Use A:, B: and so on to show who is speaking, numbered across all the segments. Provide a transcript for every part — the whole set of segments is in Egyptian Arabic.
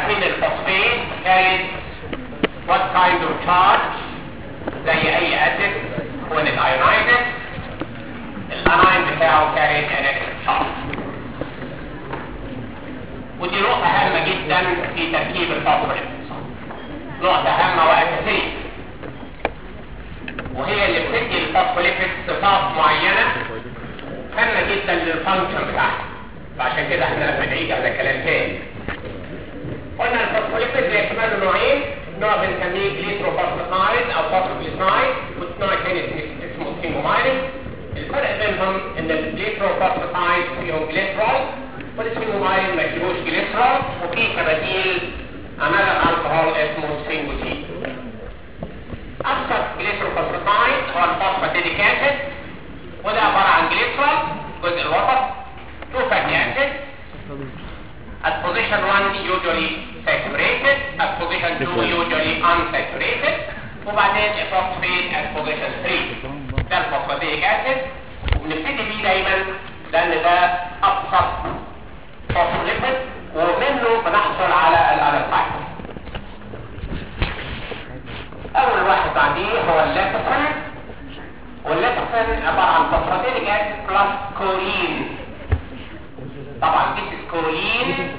A: عارفين الفوسفيت carries what kind of charge زي اي اسيد when it ionizes الاناين بتاعه carries a negative charge ودي نقطة هامة جدا في تركيب الفوسفوليبيدز نقطة هامة وأساسية وهي اللي بتدي الفوسفوليبيدز صفات معينة هامة جدا للفانكشن بتاعها فعشان كده احنا بنعيد هذا الكلام تاني قلنا الفوسفوليبيدز يشملوا نوعين نوع بنسميه جليتروفوسفاتايد او فوسفوجليسرايد والنوع الثاني اسمه سيمومايلين الفرق بينهم ان الجليتروفوسفاتايد فيهم جليسرول والسيمومايلين ما فيهوش جليسرول وفي كبديل انذر الكحول اسمه سينجوتين ابسط جليتروفوسفاتايد هو الفوسفاتيديك اسيد وده عباره عن جليسرول الجزء الوسط تو فاتي اسيد At position 1 usually saturated, at position 2 usually unsaturated, وبعدين phosphate at position 3 ده الفوسفاتيك اسيد وبنبتدي بيه دايما لان ده ابسط فوسفوليبيد ومنه بنحصل على الالفايد اول واحد بعديه هو الليكسن والليكسن عباره عن فوسفاتيك اسيد بلس كولين طبعا دي الكولين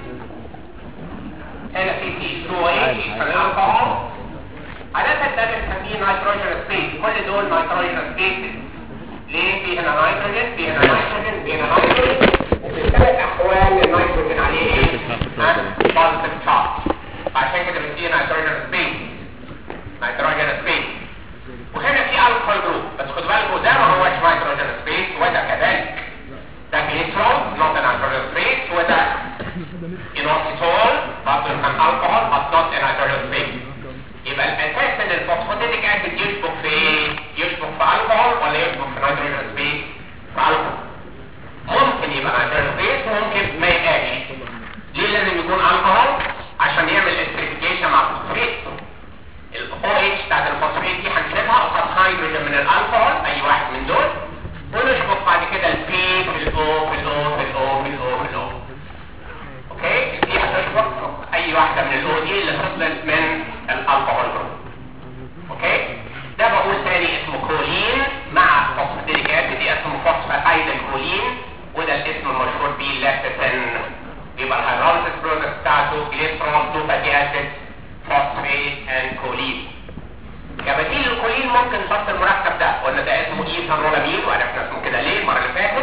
A: هنا في سي 2 اتش في الالكحول عادة ده بنسميه نيتروجين سبيس كل دول نيتروجين سبيس ليه في هنا نيتروجين في هنا نيتروجين في هنا نيتروجين وفي الثلاث احوال النيتروجين عليه ايه؟ بوزيتيف تشارج عشان كده بنسميه نيتروجين سبيس نيتروجين سبيس وهنا في الكحول جروب بس خد بالكوا ده ما هوش نيتروجين سبيس وده كذلك ده جليسرول not an nitrogen space وده inositol برضه كان alcohol but not a nitrogen space يبقى الاساس ان الفوسفاتيديك اسيد يشبك في يشبك في الكحول ولا يشبك في نيتروجين سبيس في الكحول ممكن يبقى نيتروجين سبيس وممكن ما يبقاش ليه لازم يكون الكحول عشان يعمل استريفيكيشن مع الفوسفات الاو اتش بتاعت الفوسفات دي هنشيلها قصاد هيدروجين من الالكحول اي واحد من دول ونشبك بعد كده البي في الاو في الاو في الاو في الاو في الاو اوكي دي هتشبك اي واحده من الاو دي اللي فضلت من الالكحول جروب اوكي ده بقول تاني اسمه كولين مع فوسفاتيديك اسيد دي اسمه فوسفاتايد الكولين وده الاسم المشهور بيه لاكتين يبقى الهيدروليسيس برودكت بتاعته جليسرول تو فاتي اسيد فوسفيت اند كولين كبديل الكولين ممكن نحط المركب ده قلنا ده اسمه ايثانولامين وعرفنا اسمه كده ليه المره اللي فاتت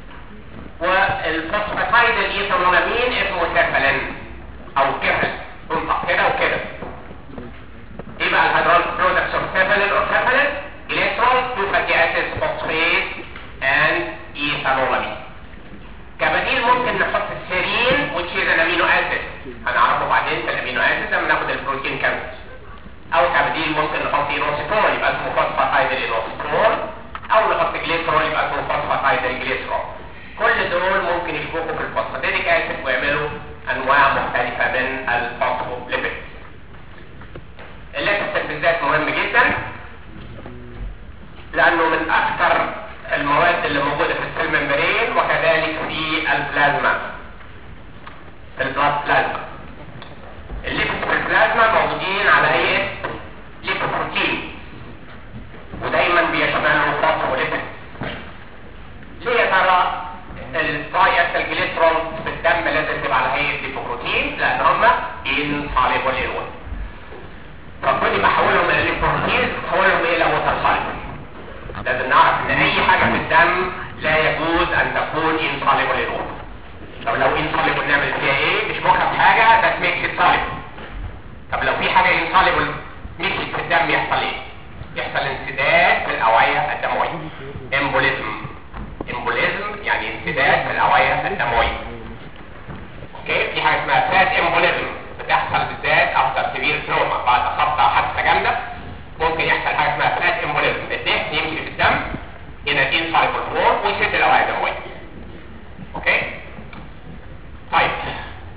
A: والفوسفاتايد الايثانولامين اسمه سيفالين او كفل تنطق كده وكده ايه بقى الهيدروليك برودكتس اوف سيفالين او سيفالين جليسرول تو فاتي اسيد فوسفيت اند ايثانولامين كبديل ممكن نحط السيرين which is an amino acid هنعرفه بعدين في الامينو اسيد لما ناخد البروتين كامل او كبديل ممكن نحط اينوسيتول يبقى اسمه فوسفاتايد الاينوسيتول او نحط جليسرول يبقى اسمه فوسفاتايد الجليسرول كل دول ممكن يشبكوا في الفوسفاتيديك اسيد ويعملوا انواع مختلفه من الفوسفوليبيد الليكتين بالذات مهم جدا لانه من اكثر المواد اللي موجوده في السيل ممبرين وكذلك في البلازما في البلاد بلازما الليبيد في البلازما موجودين على هيئه ليبوبروتين ودايما بيشملوا فوسفوليبيد ليه يا ترى الدايت الجليسرول في الدم لازم تبقى على هيئه ليبوبروتين لان هم insoluble in water ربنا بحولهم من الليبوبروتين بحولهم الى ووتر soluble لازم نعرف ان اي حاجه في الدم لا يجوز ان تكون insoluble in water طب لو insoluble نعمل فيها ايه مش مخرج حاجه that makes it soluble طب لو في حاجه insoluble مشيت في الدم يحصل ايه يحصل انسداد في الاوعيه الدمويه امبوليزم امبوليزم يعني انسداد في الاوعيه الدمويه اوكي في حاجه اسمها فات امبوليزم بتحصل بالذات افتر سيفير تروما بعد خبطه حادثه جامده ممكن يحصل حاجه اسمها فات امبوليزم الدهن يمشي في الدم الى insoluble form ويسد الاوعيه الدمويه اوكي طيب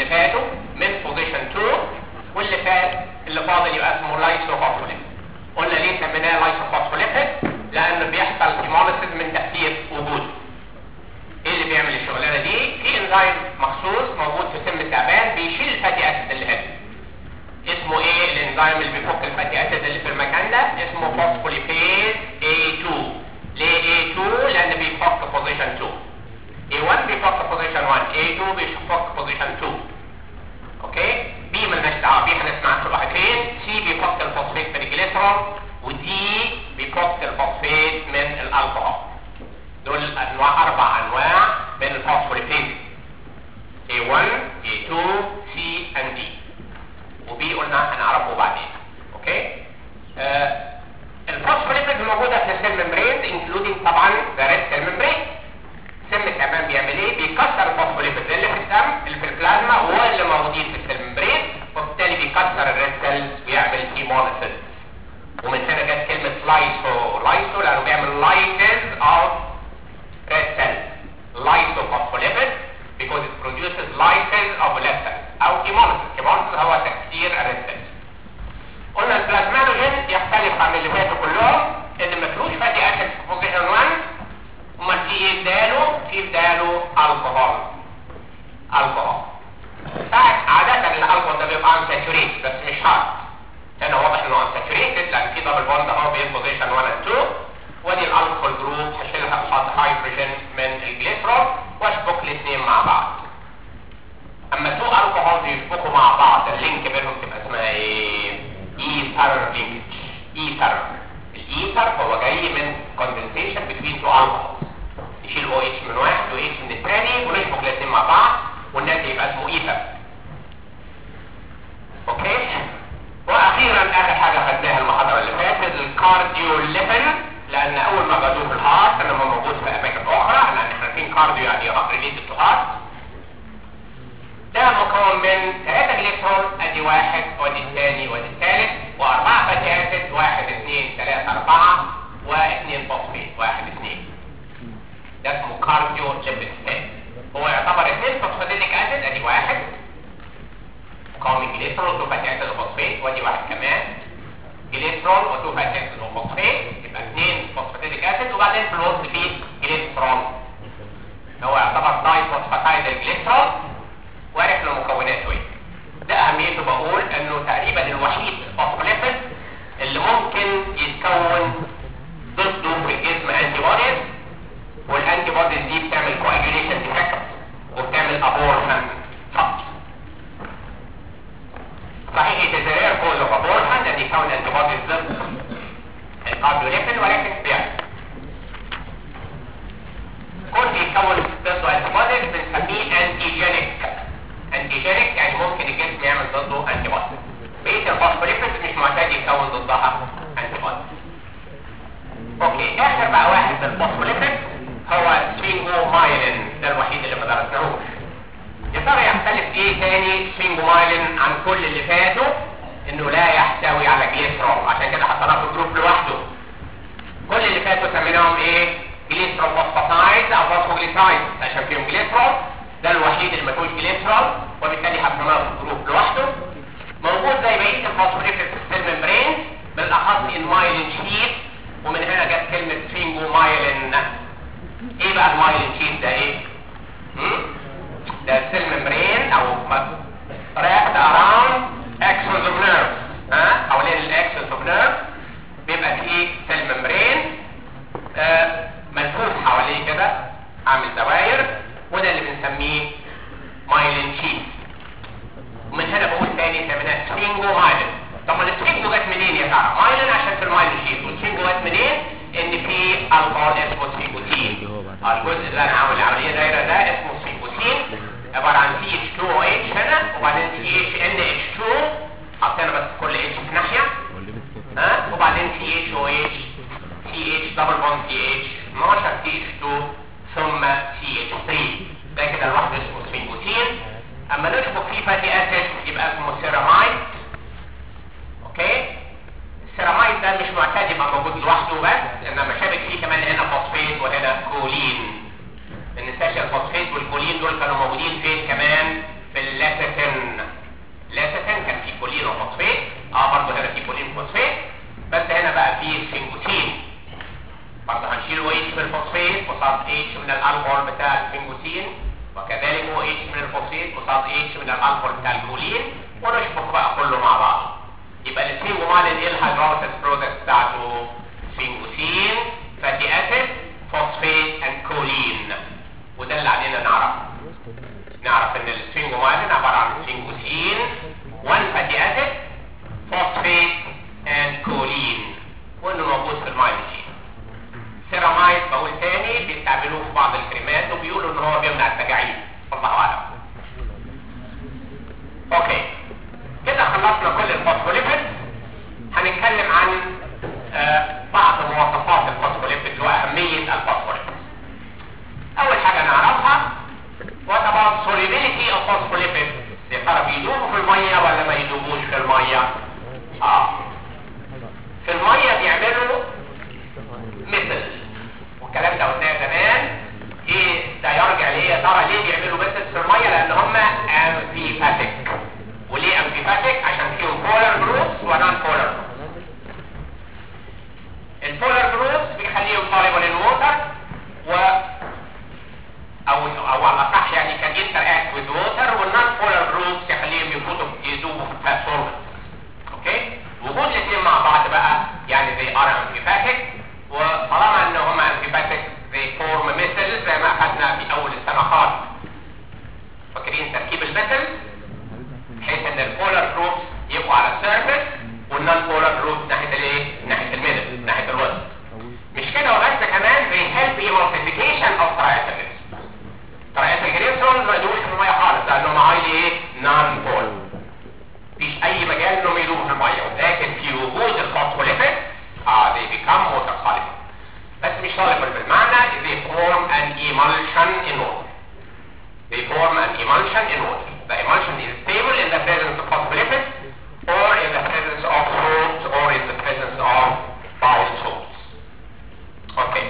A: فاتوا من بوزيشن 2 واللي فات اللي فاضل يبقى اسمه لايسوفوسفوليبيد قلنا ليه سميناه لايسوفوسفوليبيد لانه بيحصل هيموليسيس من تاثير وجوده ايه اللي بيعمل الشغلانه دي في انزيم مخصوص موجود في سم التعبان بيشيل الفاتي اسيد اللي هنا اسمه ايه الانزيم اللي بيفك الفاتي اسيد اللي في المكان ده اسمه فوسفوليبيز A2 ليه A2 لان بيفك بوزيشن 2 A1 بيفك بوزيشن 1 A2 بيفك بوزيشن 2 اوكي بي مالناش دعوه بيه هنسمع كل واحد فين سي بيفك الفوسفيت من الجليسرول ودي بيفك الفوسفيت من الالكحول دول انواع اربع انواع من الفوسفوليبيز A1 A2 C and D وبي قلنا هنعرفه بعدين اوكي آه الفوسفوليبيد موجوده في السيل ممبرين انكلودينج طبعا ذا ريد سيل ممبرين سم التمام بيعمل ايه بيكسر الفوسفوليبيد اللي في الدم اللي في البلازما واللي موجودين في السيل ممبرين وبالتالي بيكسر الريد سيلز ويعمل هيموليسيس ومن هنا جت كلمه لايسو لايسو لانه بيعمل لايسيس اوف red cells lysophospholipid because it produces lysis of red cells او hemolysis hemolysis هو تكسير الريد cells قلنا البلازمانوجين يختلف عن اللي فاتوا كلهم ان ما فيهوش فاتي اسيد في بوزيشن 1 وما في ايه بداله في بداله الكحول الكحول ساعات عادة الالكحول ده بيبقى unsaturated بس مش هارد هنا واضح انه unsaturated لان في دبل بوند اهو بين بوزيشن 1 and 2 ودي الالكحول جروب هشيلها قصاد هيدروجين من الجليسرول واشبك الاثنين مع بعض اما تو الكحول بيشبكوا مع بعض اللينك بينهم تبقى اسمها ايه ايثر لينكج ايثر الايثر هو جاي من كوندنسيشن بين تو الكحولز نشيل او اتش من واحد و اتش من الثاني ونشبك الاثنين مع بعض والناتج يبقى اسمه ايثر اوكي واخيرا اخر حاجه خدناها المحاضره اللي فاتت الكارديو ليبن لان اول ما بدوه في الهارت انما موجود في اماكن اخرى لان احنا عارفين كارديو يعني ريليتد تو هارت ده مكون من ثلاثة جليسرول ادي واحد وادي الثاني وادي الثالث واربعة فاتي اسيد واحد اثنين ثلاثة اربعة واثنين فوسفيت واحد اثنين ده اسمه كارديو ليبستين هو يعتبر اثنين فوسفاتيديك اسيد ادي واحد مكون من جليسرول وفاتي اسيد وفوسفيت وادي واحد كمان جليسرول وتو فاتي اسيد وفوسفيت يبقى اثنين فوسفاتيديك اسيد وبعدين في الوسط فيه جليسرول هو يعتبر داي فوسفاتايد الجليسرول وعرفنا مكوناته ايه ده اهميته بقول انه تقريبا الوحيد الفوسفوليبيد اللي ممكن يتكون ضده في الجسم انتي بوديز والانتي بوديز دي بتعمل كواجوليشن ديفكت وبتعمل ابورشن فقط صحيح يتزرير كوز اوف ابورشن ان يكون انتي بوديز ضد الكارديوليبيد ولكن بيعمل كون بيكون ضده انتي بوديز بنسميه انتيجينيك انتيجينيك يعني ممكن الجسم يعمل ضده انتي بوديز بقيه الفوسفوليبيد مش معتاد يكون ضدها انتي بوديز اوكي اخر بقى واحد من الفوسفوليبيد هو سفينجومايلين ده الوحيد اللي ما درسناهوش يا ترى يختلف ايه تاني سفينجومايلين عن كل اللي فاتوا انه لا يحتوي على جليسرول عشان كده حطيناه في جروب لوحده كل اللي فاتوا سميناهم ايه جليسرول فوسفاتايد او فوسفوجليسايد عشان فيهم جليسرول ده الوحيد اللي ما فيهوش جليسرول وبالتالي حطيناه في جروب لوحده موجود زي بقيه الفوسفوليبيد في السيل ممبرين بالاخص المايلين شيت ومن هنا جت كلمه سفينجومايلين ايه بقى المايلين شيت ده ايه هم؟ ده السيل ممبرين او wrapped around axons of nerve ها حوالين الاكسس اوف نيرف بيبقى فيه سيل ممبرين آه ملفوف حواليه كده عامل دواير وده اللي بنسميه مايلين شيت ومن هنا بقول تاني سميناه سفينجو مايلين طب السفينجو جت منين يا ترى مايلين عشان في المايلين شيت والسفينجو جت منين ان في الكحول اسمه سفينجوتين الجزء اللي انا عامل عمليه دايره ده اسمه سفينجوتين عباره عن سي اتش 2 او اتش هنا وبعدين سي اتش ان اتش 2 حطينا بس كل اتش في ناحيه ها وبعدين سي اتش او اتش سي اتش دبل بوند سي اتش 12 سي اتش 2 ثم سي اتش 3 ده كده لوحده اسمه سفينجوتين اما نشبك فيه فاتي اسيد يبقى اسمه سيرامايد اوكي السيرامايد ده مش معتاد يبقى موجود لوحده بس انما شابك فيه كمان هنا فوسفيت وهنا كولين ما ننساش الفوسفيت والكولين دول كانوا موجودين فين كمان في الليسيتين الليسيتين كان في كولين وفوسفات اه برضه هنا في كولين وفوسفات بس هنا بقى في سفنجوتين برضه هنشيل او اتش من الفوسفات قصاد اتش من الالكول بتاع السفنجوتين وكذلك او اتش من الفوسفات قصاد اتش من الالكول بتاع الكولين ونشبك بقى كله مع بعض يبقى السفنجومالين ايه الهيدروليسيس برودكت بتاعته سفنجوتين فاتي اسيد فوسفات اند كولين وده اللي علينا نعرفه نعرف ان السفنجومالين عباره عن سفنجوتين 1 فاتي اسيد فوسفات اند كولين وانه موجود في المايلوجين سيرامايد بقول تاني بيستعملوه في بعض الكريمات وبيقولوا ان هو بيمنع التجاعيد والله اعلم اوكي كده خلصنا كل الفوسفوليبيد هنتكلم عن آه بعض مواصفات الفوسفوليبيد واهميه الفوسفوليبيد اول حاجه نعرفها what about solubility of phospholipids يا ترى بيدوبوا في الميه ولا ما يدوبوش في الميه اه في الميه بيعملوا مثل والكلام ده قلناه زمان ايه ده يرجع ليه يا ترى ليه بيعملوا مثل في الميه لان هم امفيفاتيك وليه امفيفاتيك عشان فيهم بولار جروبس ونون بولار البولار جروبس بيخليهم soluble in water و او او على الاصح يعني كان interact with water والنون بولار جروبس يخليهم يفوتوا يدوبوا في fat solvents اوكي وجود الاثنين مع بعض بقى يعني they are amphipathic وطالما ان هم amphipathic they form مثل زي ما اخذنا في اول السنه خالص فاكرين تركيب المثل بحيث ان البولار جروبس يبقوا على السيرفيس والنون بولار جروبس ناحيه الايه؟ ناحيه الميدل ناحيه الوسط مش كده وبس كمان they help emulsification of triacetyls triacylglycerols ما يدوش في الميه خالص لانهم هايلي ايه؟ نون بولار مفيش اي مجال انهم يدوبوا في الميه لكن في وجود الفوسفوليبيد اه they become water soluble بس مش soluble بالمعنى they form an emulsion in water they form an emulsion in water the emulsion is stable in the presence of phospholipids or in the presence of salts or in the presence of bile salts okay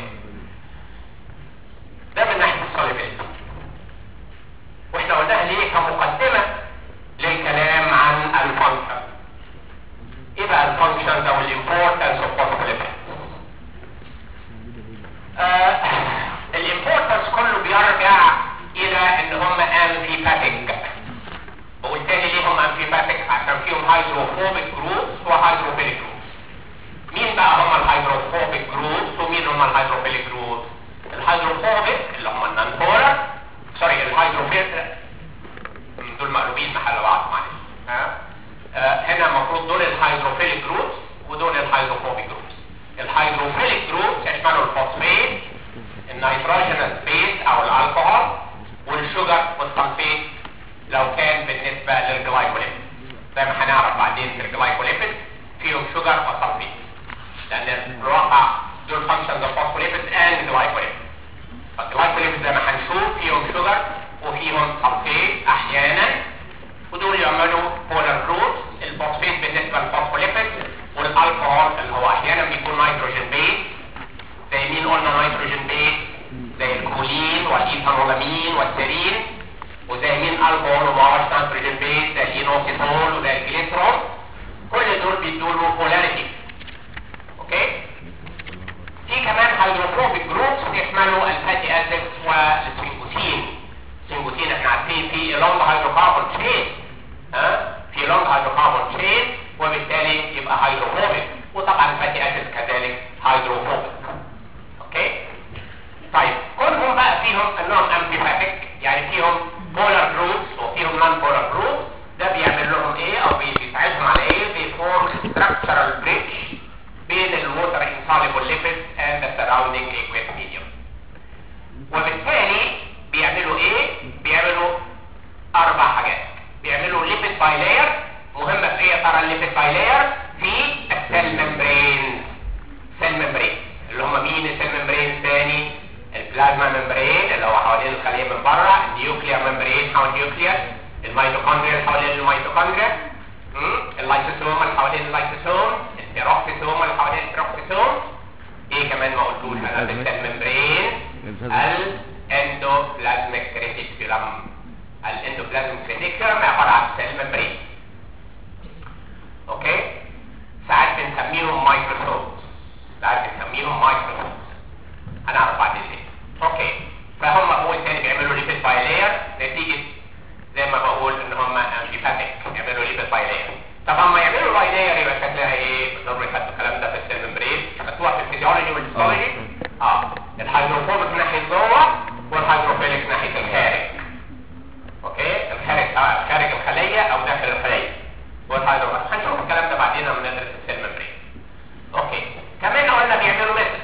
A: ده من ناحيه السوليبيليتي واحنا قلناها ليه كمقدمه للكلام عن الفانكشن ايه بقى الفانكشن او الامبورتنس اوف phospholipids الامبورتنس كله بيرجع الى ان هم امفيباتيك بقول تاني ليه هم امفيباتيك عشان فيهم هيدروفوبيك جروبس وهيدروفيليك جروبس مين بقى هم الهيدروفوبيك جروبس ومين هم الهيدروفيليك جروبس الهيدروفوبيك اللي هم النون بولار سوري الهيدروفيليك دول مقلوبين محل بعض معلش ها آه هنا المفروض دول الهيدروفيليك جروبس ودول الهيدروفوبيك جروبس الهيدروفيليك جروبس يشملوا الفوسفات النيتروجينس بيز او الالكوهول والشوجر والسلفيت لو كان بالنسبه للجلايكوليبيد زي ما هنعرف بعدين في الجلايكوليبيد فيهم شوجر وسلفيت لان في الواقع دول فانكشنز اوف فوسفوليبيد اند جلايكوليبيد فالجلايكوليبيد زي ما هنشوف فيهم شوجر وفيهم سلفيت احيانا ودول يعملوا بولار جروبس الفوسفيت بالنسبه للفوسفوليبيد والالكوهول اللي هو احيانا بيكون نيتروجين بيز زي مين قلنا نيتروجين بيز زي الكولين والايثانولامين والسيرين وزي مين الكحول ومعرفش نيتروجين بيز زي الاينوكيتول وزي الجليسرول كل دول بيدوا له بولاريتي اوكي في كمان هيدروفوبيك جروبس بيشملوا الفاتي اسيد والسفنجوتين السفنجوتين احنا عارفين في لونج هيدروكربون تشين ها في لونج هيدروكربون تشين وبالتالي يبقى هيدروفوبيك وطبعا الفاتي اسيد كذلك هيدروفوبيك اوكي طيب كلهم بقى فيهم انهم امبيفاتيك يعني فيهم بولار جروبس وفيهم نون بولار جروبس ده بيعمل لهم ايه او بيساعدهم على ايه بيفورم structural bridge بين الووتر insoluble lipids and the surrounding aqueous medium وبالتالي بيعملوا ايه بيعملوا اربع حاجات بيعملوا ليبيد بايلاير مهمه في ايه ترى الليبيد بايلاير في السيل ممبرين سيل ممبرين اللي هم مين السيل ممبرين تاني البلازما ممبرين اللي هو حوالين الخليه من بره النيوكليير ممبرين حوالين النيوكليير الميتوكوندريا اللي حوالين الميتوكوندريا اللايسوسوم اللي حوالين اللايسوسوم البيروكسيسوم اللي حوالين البيروكسيسوم ايه كمان ما قلتوش انا في السيل ممبرين الاندوبلازميك ريتيكولم الاندوبلازميك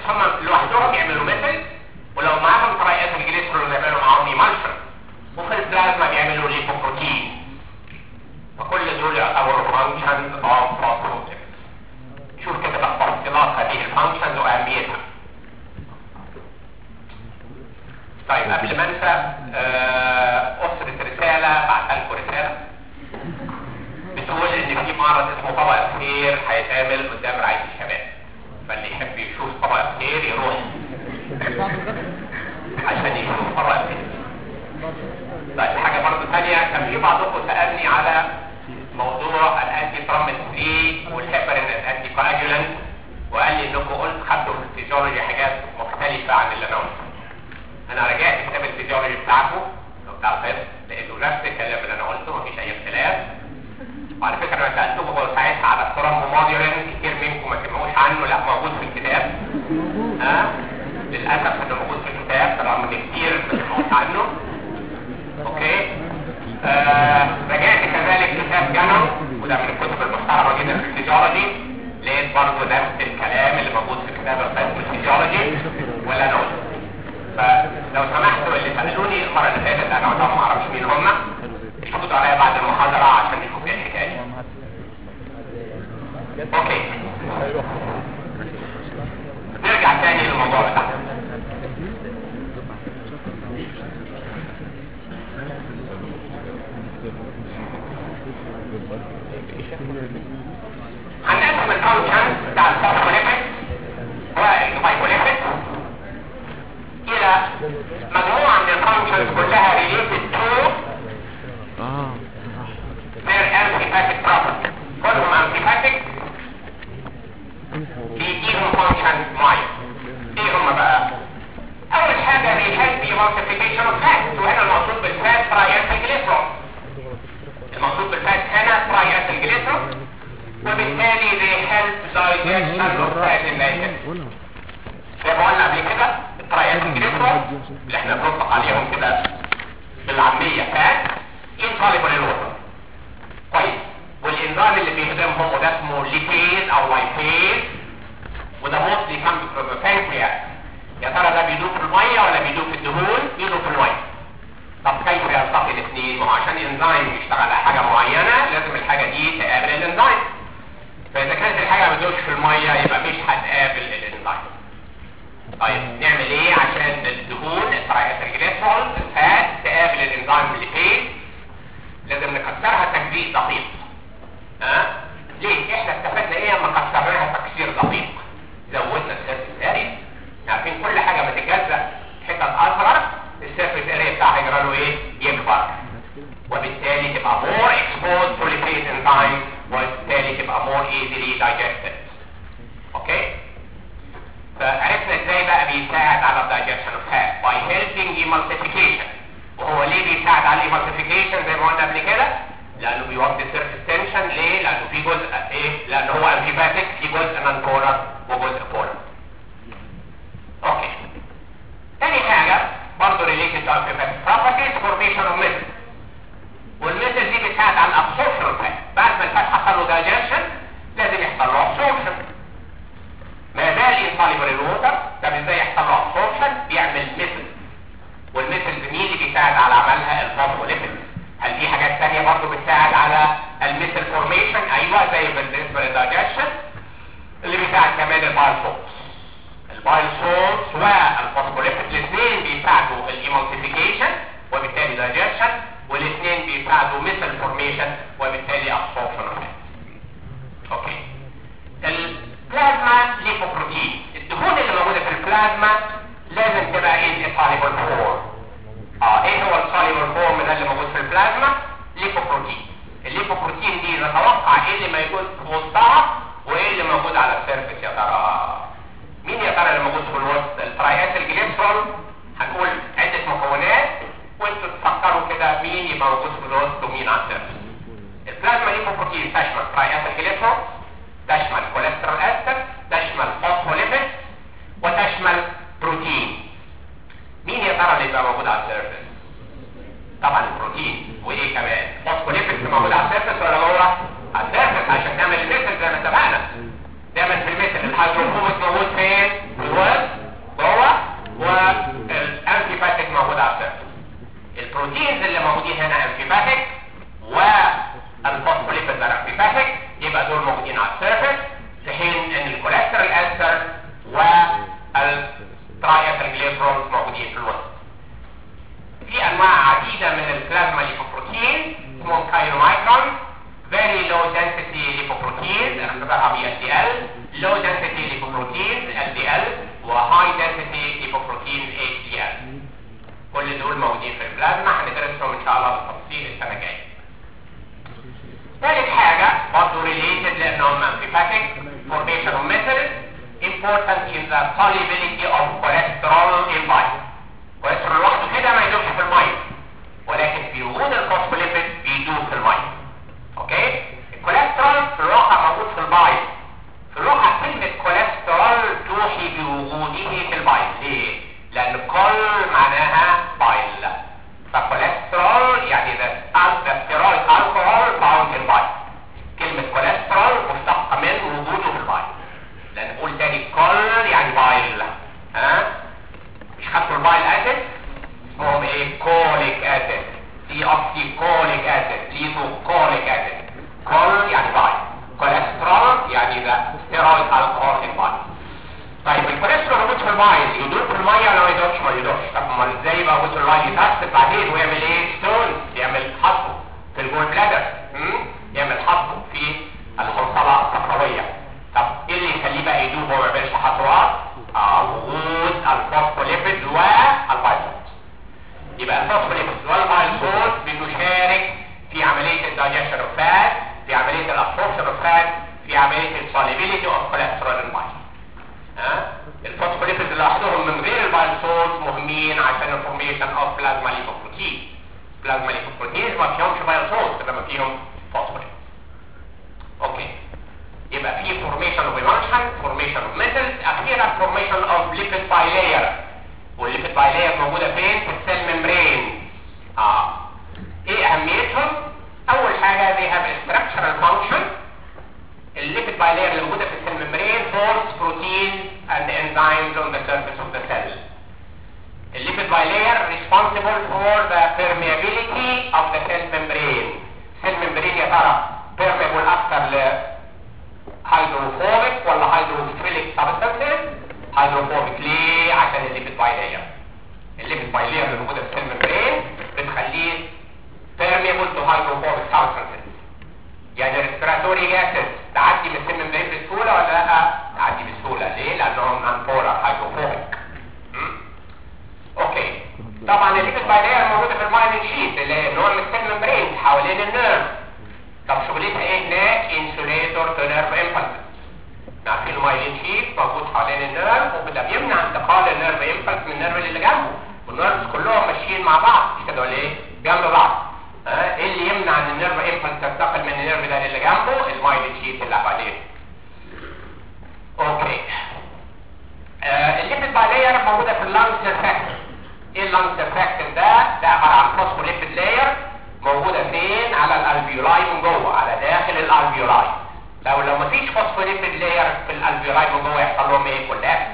A: هم لوحدهم يعملوا مثل ولو معاهم ترايات الجليسرول يعملوا معاهم ايمالشن وفي البلازما بيعملوا ليبوبروتين فكل دول يعتبروا فانكشنز اوف فوسفوتيك شوف كده بقى تفصيلات هذه الفانكشنز واهميتها طيب قبل ما انسى آه، اسرة رسالة بعتها لكم رسالة بتقول ان في معرض اسمه طبق الخير هيتعمل قدام رعاية الشباب فاللي يحب يشوف طبق الخير يروح عشان يشوف طبق الخير طيب حاجة برضه ثانية كان في بعضكم سألني على موضوع الانتي ترامت 3 والهيبرين الانتي كواجولانت وقال لي انكم قلت خدتوا في الفيزيولوجي حاجات مختلفة عن اللي انا قلته انا رجعت كتاب الفيزيولوجي بتاعكم أو بتاع الطب لقيته نفس الكلام اللي انا قلته مفيش اي اختلاف وعلى فكره انا سالتكم هو ساعتها على الترام موديولين كتير منكم ما سمعوش عنه لا موجود في الكتاب ها للاسف انه موجود في الكتاب رغم ان كتير ما سمعوش عنه اوكي آه رجعت كذلك كتاب جانو وده من الكتب المحترمه جدا في الفيزيولوجي لقيت برضه نفس الكلام اللي موجود في كتاب القسم الفيزيولوجي ولا انا قلته فلو سمحتوا اللي سالوني المره اللي فاتت انا طبعا ما اعرفش مين هم يفوتوا عليا بعد المحاضره عشان نشوف ايه الحكايه اوكي نرجع تاني للموضوع بتاعنا هنقسم الفانكشن بتاع الفوسفوليبيد والجلايكوليبيد الى مجموعة من الفانكشنز كلها related to
B: اه
A: their antipathic property كلهم antipathic بيديهم function معين ايه هم بقى اول حاجة بيحب emulsification of fat وهنا المقصود بالفات triacyl glycerol المقصود بالفات هنا triacyl glycerol وبالتالي they help digestion of fat in digestion زي ما قلنا قبل كده الطريقات الجليسرول اللي احنا بنطلق عليهم كده بالعامية فات insoluble in water كويس والانزيم اللي بيخدمهم وده اسمه ليبيز او لايبيز وده mostly comes from the pancreas يا ترى ده بيدوب في المية ولا بيدوب في الدهون؟ بيدوب في المية طب كيف يلتقي الاثنين؟ ما هو عشان انزيم يشتغل على حاجة معينة لازم الحاجة دي تقابل الانزيم فإذا كانت الحاجة ما بتدوبش في المية يبقى مش هتقابل الانزيم طيب نعمل ايه عشان الدهون الطريقة الجليسرول الفات تقابل الانزيم الليبيز لازم نكسرها تكسير دقيق ها ليه احنا استفدنا ايه لما كسرناها تكسير دقيق زودنا السيرفيس اريا عارفين كل حاجه بتتجزأ حتت اصغر السيرفيس اريا بتاعها يجرى له ايه يكبر وبالتالي تبقى more exposed to lipase enzyme وبالتالي تبقى more easily digested اوكي فعرفنا ازاي بقى بيساعد على الدايجيشن اوف فات by helping emulsification وهو ليه بيساعد على الامالسيفيكيشن زي ما قلنا قبل كده لانه بيوطي السيرفيس تنشن ليه لانه في جزء ايه لانه هو انتيباتيك في جزء نون بولر وجزء بولر اوكي تاني حاجه برضه ريليتد تو انتيباتيك بروبرتيز فورميشن اوف ميثل والميثل دي بتساعد على الابسوربشن اوف فات بعد ما الفات حصل له دايجيشن لازم يحصل له ابسوربشن ما زال insoluble in water طب ازاي يحصل له absorption بيعمل مثل والمثل مين اللي بيساعد على عملها الفوسفوليبيد هل في حاجات تانية برضه بتساعد على المثل فورميشن ايوه زي بالنسبه للدايجيشن اللي بيساعد كمان البايل سولتس البايل سولتس والفوسفوليبيد الاثنين بيساعدوا الايمالسيفيكيشن وبالتالي دايجيشن والاثنين بيساعدوا مثل فورميشن وبالتالي absorption اوكي البلازما ليبوبروتين الدهون اللي موجوده في البلازما لازم تبقى ان soluble فورم اه ايه هو السوليبل فورم ده اللي موجود في البلازما ليبوبروتين الليبوبروتين دي نتوقع ايه اللي موجود في وسطها وايه اللي موجود على السيرفيس يا ترى مين يا ترى اللي موجود في الوسط الترايات الجليسرول هنقول عده مكونات وانتوا تفكروا كده مين يبقى موجود في الوسط ومين على السيرفيس البلازما ليبوبروتين تشمل ترايات الجليسرول تشمل كوليسترول استر ايه في البلازما هندرسهم ان شاء الله بالتفصيل السنه الجايه ثالث حاجة برضه related لأنهم amphipathic formation of metals important in the solubility of cholesterol in bile cholesterol لوحده كده ما يدوبش في المية ولكن في وجود الفوسفوليبيد بيدوب في المية اوكي الكوليسترول في الواقع موجود في البايل في الواقع كلمة كوليسترول توحي بوجوده في البايل ليه؟ لأن كل معناها بايل فكوليسترول يعني the, the steroid alcohol found in bile كلمة كوليسترول مشتقة من وجوده في البايل لأن نقول تاني كل يعني بايل ها مش خدتوا البايل اسيد اسمهم ايه كوليك اسيد دي اوكسي كوليك اسيد ليزو كوليك اسيد كول يعني بايل كوليسترول يعني ذا ستيرويد الكحول ان بايل طيب الكوليسترول موجود في المايه يدوب في الميه ولا ما يدوبش ما يدوبش طب امال ازاي يبقى موجود في الميه يتأثر بعدين ويعمل ايه ستون يعمل حصو في الجول بلادر يعمل حصو في الحصلة الصفراوية طب ايه اللي يخليه بقى يدوب وما يعملش حصوات آه وجود الفوسفوليبيد والبايسوت يبقى الفوسفوليبيد والبايسوت بتشارك في عملية الدايجيشن اوف فات في عملية الابسوربشن اوف فات في عملية السوليبيليتي اوف كوليسترول الماي ها الفوسفوليبيد لوحدهم من غير البايسوت مهمين عشان الفورميشن اوف بلازما ليبوبروتين بلازما ليبوبروتين ما فيهمش بايسوت انما فيهم فوسفوليبيد اوكي يبقى في formation of emulsion formation of metals اخيرا formation of lipid bilayer والليبيد bilayer موجودة فين في السيل ممبرين اه ايه اهميتهم اول حاجة they have a structural function الليبيد bilayer اللي موجودة في السيل ممبرين forms protein and enzymes on the surface of the cell الليبيد bilayer responsible for the permeability of the cell membrane cell membrane يا ترى permeable اكتر ل هيدروفوبيك ولا هيدروفيليك سبستانسز هيدروفوبيك ليه عشان الليبيد بايلير الليبيد بايلير اللي موجوده في السيل ممبرين بتخليه permeable to hydrophobic substances يعني الريسبيراتوري جاسز تعدي من السيل ممبرين بسهوله ولا لا تعدي بسهوله ليه لانهم انبولار هيدروفوبيك اوكي طبعا الليبيد بايلير موجوده في المايلين شيت اللي هو من السيل ممبرين حوالين النيرف طب شغلتها ايه هناك انسوليتور تو نيرف امبلس عارفين المايلين شيت موجود حوالين النيرف وده بيمنع انتقال النيرف امبلس من النيرف اللي جنبه والنيرفز كلهم ماشيين مع بعض مش كده ولا ايه جنب بعض ها ايه اللي يمنع ان النيرف امبلس تنتقل من النيرف ده اللي جنبه المايلين شيت اللي حواليه اوكي آه الليبيد بايلير موجوده في اللانج سيرفاكتور ايه اللانج سيرفاكتور ده ده عباره عن فوسفوليبيد لاير موجودة فين على الالفيولاي من جوه على داخل الالفيولاي لو لو مفيش فوسفوليبيد لاير في الالفيولاي من جوه يحصل لهم ايه كولابس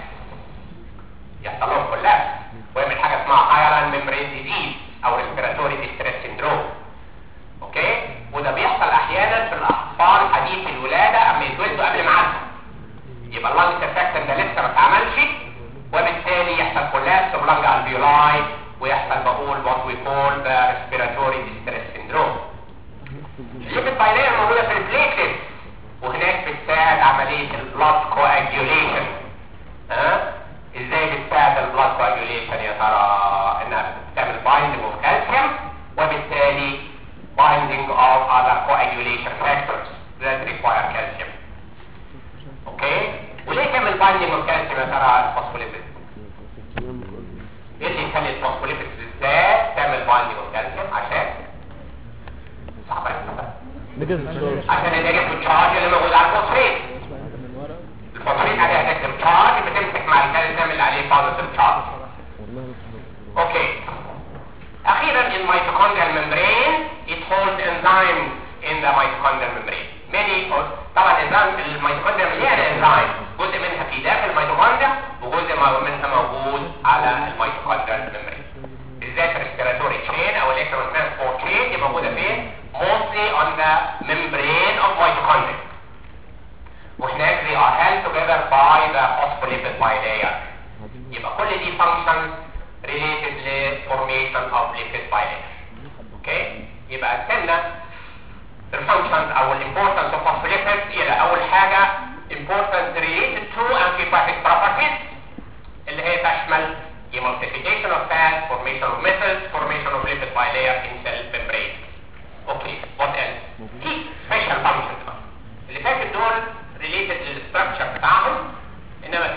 A: يحصل لهم كولابس ويعمل حاجة اسمها هايران ميمبرين ديزيز او ريسبيراتوري ديستريس سيندروم اوكي وده بيحصل احيانا في الاطفال حديث الولادة اما يتولدوا قبل ميعادهم يبقى اللانج سيرفاكتور ده لسه ما اتعملش وبالتالي يحصل كولابس بلانج الفيولاي ويحصل بقول what we call the respiratory distress syndrome الليبيد بايلير موجودة في البليتلت وهناك بتساعد عملية البلاد coagulation ها ازاي بتساعد البلاد coagulation يا ترى انها بتعمل binding of calcium وبالتالي binding of other coagulation factors that require calcium اوكي وليه تعمل binding of calcium يا ترى الفوسفوليبيد ايه اللي يخلي الفوسفوليبيد بالذات تعمل بايندينج اوف كالسيوم عشان صعبه عشان النيجاتيف تشارج اللي موجود على الفوسفيت الفوسفيت عليها نيجاتيف تشارج بتمسك مع الكالسيوم اللي عليه بوزيتيف تشارج اوكي اخيرا الميتوكوندريال ممبرين it holds enzymes in the mitochondrial membrane many طبعا انزيم الميتوكوندريا مليانه انزيم جزء منها في داخل الميتوكوندريا وجزء منها موجود على الميتوكوندريال ميمبرين بالذات الريسبيراتوري تشين او الالكترون ترانسبورت تشين دي موجوده فين mostly on the membrane of mitochondria وهناك they are held together by the phospholipid bilayer يبقى كل دي functions related ل formation of lipid bilayer اوكي يبقى قسمنا الفانكشنز او الامبورتنس اوف phospholipids الى اول حاجه importance related to amphipathic properties اللي هي تشمل emulsification of fat, formation of metals, formation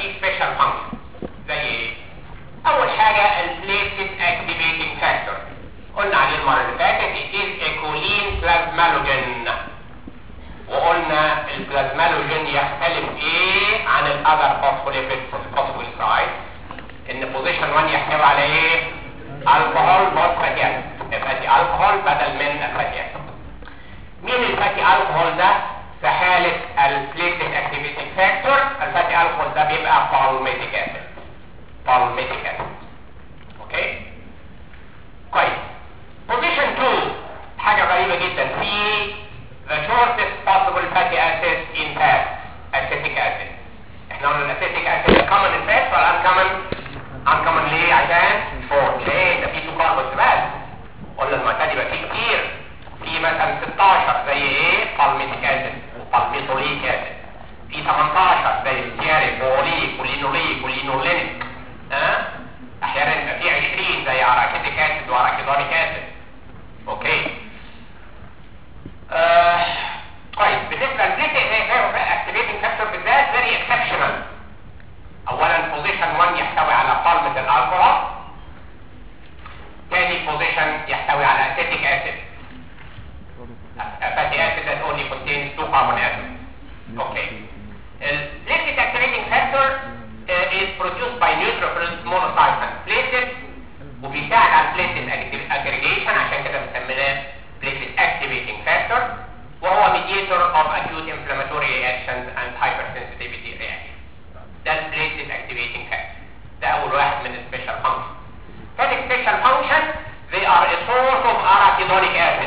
A: في سبيشال فانكشن زي ايه اول حاجه البليتد اكتيفيتنج فاكتور قلنا عليه المره اللي فاتت it is a choline plasmalogen وقلنا البلازمالوجين يختلف ايه عن الاذر فوسفوليبيد فوسفوليسايد ان بوزيشن 1 يحتوي على ايه الكحول نوت فاتي اسيد يبقى دي الكحول بدل من الفاتي اسيد مين الفاتي الكحول ده في حاله البليتد اكتيفيتنج فاكتور الفاتي الكحول ده بيبقى بالميتيك اسيد بالميتيك اسيد اوكي كويس بوزيشن 2 حاجه غريبه جدا في the shortest possible fatty acid in fat acetic acid احنا قلنا الاسيتيك acid common in fat ولا uncommon uncommon ليه عشان short ليه ده فيه 2 كاربونز بس قلنا المعتاد يبقى فيه كتير في مثلا 16 زي ايه palmitic acid وبالميتوليك acid في 18 زي ستياريك ووليك ولينوليك ولينولينيك ها أه؟ احيانا يبقى في 20 زي اراكيديك acid واراكيدونيك acid اوكي آه، طيب بالنسبه للبليتنج اكتيفيتنج فاكتور بالذات فيري اكسبشنال اولا بوزيشن 1 يحتوي على قلمة الالكوهول تاني بوزيشن يحتوي على اسيتيك اسيد fatty acid that only contains two carbon atoms okay البليتنج activating factor uh, is produced by neutrophils monocytes and platelets وبيساعد على البليتلت aggregation عشان كده بنسميناه platelet activating factor وهو mediator of acute inflammatory reactions and hypersensitivity reactions ده platelet activating factor ده اول واحد من special function ثاني special function they are a source of arachidonic acid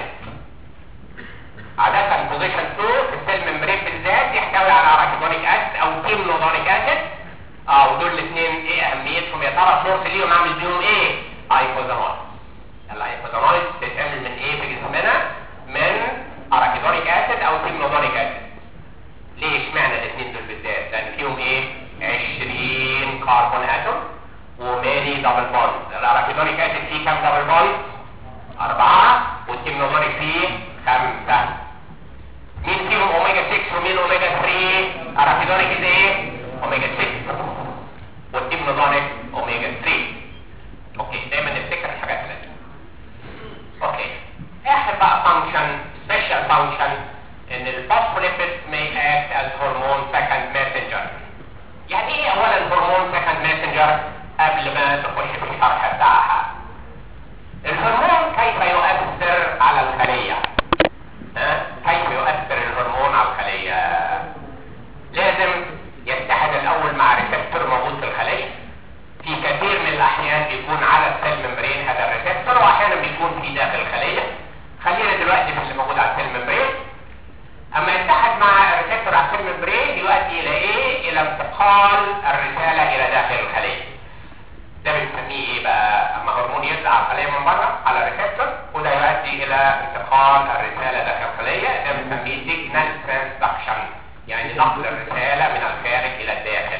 A: عادة position 2 في السيل ممبرين بالذات يحتوي على arachidonic acid او timnodonic acid اه ودول الاثنين ايه اهميتهم يا ترى سورس ليهم عامل بيهم ايه ايكوزانول الايكوزانول بتتعمل من ايه في جسمنا من اراكيدونيك اسيد او تيمنودونيك اسيد ليه اشمعنى الاثنين دول بالذات لان فيهم ايه 20 كربون اتوم وماني دبل بوند الاراكيدونيك اسيد فيه كام دبل بوند أربعة والتيمنودونيك فيه خمسة مين فيهم اوميجا 6 ومين اوميجا 3 اراكيدونيك از ايه اوميجا 6 والتيمنودونيك اوميجا 3 اوكي دايما نفتكر الحاجات اللي اوكي اخر بقى فانكشن سبيشال فانكشن ان الفوسفوليبيد may act as hormone second messenger يعني ايه اولا هرمون second messenger قبل ما تخش في الشرح بتاعها الهرمون كيف يؤثر على الخلية ها؟ كيف يؤثر الهرمون على الخلية لازم يتحد الاول مع ريسبتور موجود في الخلية في كثير من الاحيان بيكون على السيل ممبرين هذا الريسبتور واحيانا بيكون في داخل الخليه خلينا دلوقتي في اللي موجود على السيل ممبرين اما يتحد مع الريسبتور على السيل ممبرين يؤدي الى ايه الى انتقال الرساله الى داخل الخليه ده بنسميه ايه بقى اما هرمون يطلع على الخليه من بره على الريسبتور وده يؤدي الى انتقال الرساله داخل الخليه ده بنسميه سيجنال ترانسدكشن يعني نقل الرساله من الخارج الى الداخل